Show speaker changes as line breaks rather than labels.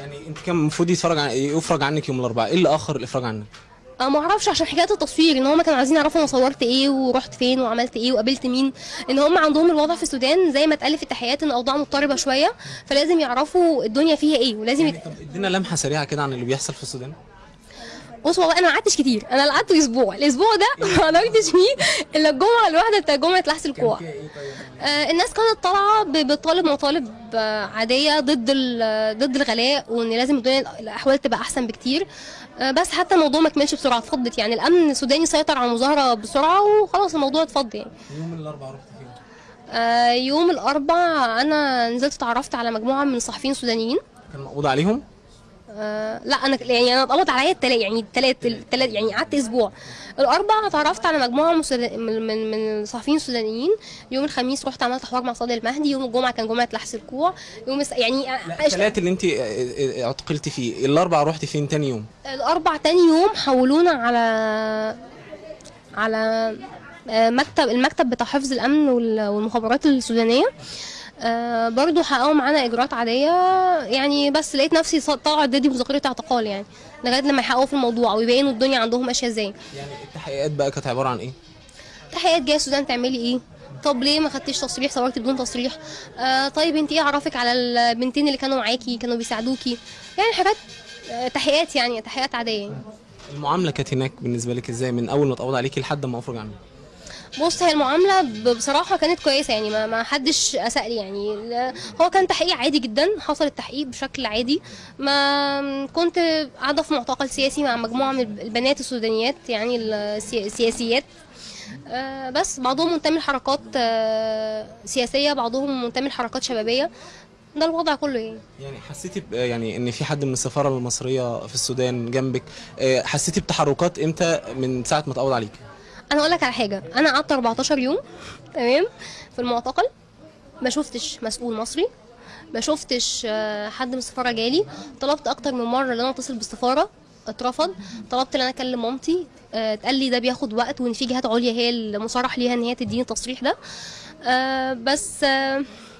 يعني انت كان المفروض يتفرج عن يفرج عنك يوم الاربعاء ايه اللي اخر الافراج عنك
انا ما اعرفش عشان حكايه التصوير ان هم كانوا عايزين يعرفوا انا صورت ايه ورحت فين وعملت ايه وقابلت مين ان هم عندهم الوضع في السودان زي ما اتقال في التحيات ان الاوضاع مضطربه شويه فلازم يعرفوا الدنيا فيها ايه ولازم يت...
طب ادينا لمحه سريعه كده عن اللي بيحصل في السودان
بص والله انا ما قعدتش كتير انا قعدت اسبوع الاسبوع ده ما قدرتش فيه الا الجمعه الواحده بتاع جمعه لحس الكوع آه الناس كانت طالعه ب- بتطالب مطالب آه، عاديه ضد ال- ضد الغلاء وان لازم الدنيا الاحوال تبقى احسن بكتير آه بس حتى الموضوع ما كملش بسرعه اتفضت يعني الامن السوداني سيطر على المظاهره بسرعه وخلاص الموضوع اتفض يعني
يوم الاربعاء رحت فين
آه يوم الاربع انا نزلت اتعرفت على مجموعه من الصحفيين السودانيين
كان مقبوض عليهم
آه لا انا يعني انا اتقبض عليا التلات يعني التلات التلات يعني قعدت اسبوع الاربع اتعرفت على مجموعه من السودا- من من, من الصحفيين السودانيين يوم الخميس رحت عملت حوار مع صادق المهدي يوم الجمعه كان جمعه لحس الكوع يوم الس... يعني عشت-
الثلاث اللي انت اه، اه، اعتقلتي فيه الاربعاء رحت فين تاني يوم
الاربع تاني يوم حولونا على على آه، مكتب المكتب بتاع حفظ الامن وال- والمخابرات السودانيه آه، برضو حققوا معانا اجراءات عاديه يعني بس لقيت نفسي ص- طالعه ادي مذكره اعتقال يعني لغايه لما يحققوا في الموضوع ويبينوا الدنيا عندهم ماشيه ازاي
يعني التحقيقات بقى كانت عباره عن ايه
تحيات جايه السودان تعملي ايه طب ليه ما خدتيش تصريح صورتي بدون تصريح آه طيب انت ايه عرفك على البنتين اللي كانوا معاكي كانوا بيساعدوكي يعني حاجات آه، تحيات يعني تحيات عاديه يعني.
المعامله كانت هناك بالنسبه لك ازاي من اول ما اتقبض عليكي لحد ما افرج عنك
بص هي المعامله ب- بصراحه كانت كويسه يعني ما ما حدش اساء لي يعني لا- هو كان تحقيق عادي جدا حصل التحقيق بشكل عادي ما كنت قاعده في معتقل سياسي مع مجموعه من البنات السودانيات يعني السي- السياسيات آه، بس بعضهم منتمي لحركات آه، سياسيه بعضهم منتمي لحركات شبابيه ده الوضع كله يعني
يعني حسيتي ب- يعني ان في حد من السفاره المصريه في السودان جنبك اه، حسيتي بتحركات امتى من ساعه ما اتقبض عليكي
انا اقول لك على حاجه انا قعدت 14 يوم تمام في المعتقل ما شفتش مسؤول مصري ما شفتش آه، حد من السفاره جالي طلبت اكتر من مره ان انا اتصل بالسفاره اترفض طلبت ان انا اكلم مامتي آه، اتقال لي ده بياخد وقت وان في جهات عليا هي المصرح ليها ان هي تديني التصريح ده آه، بس آه،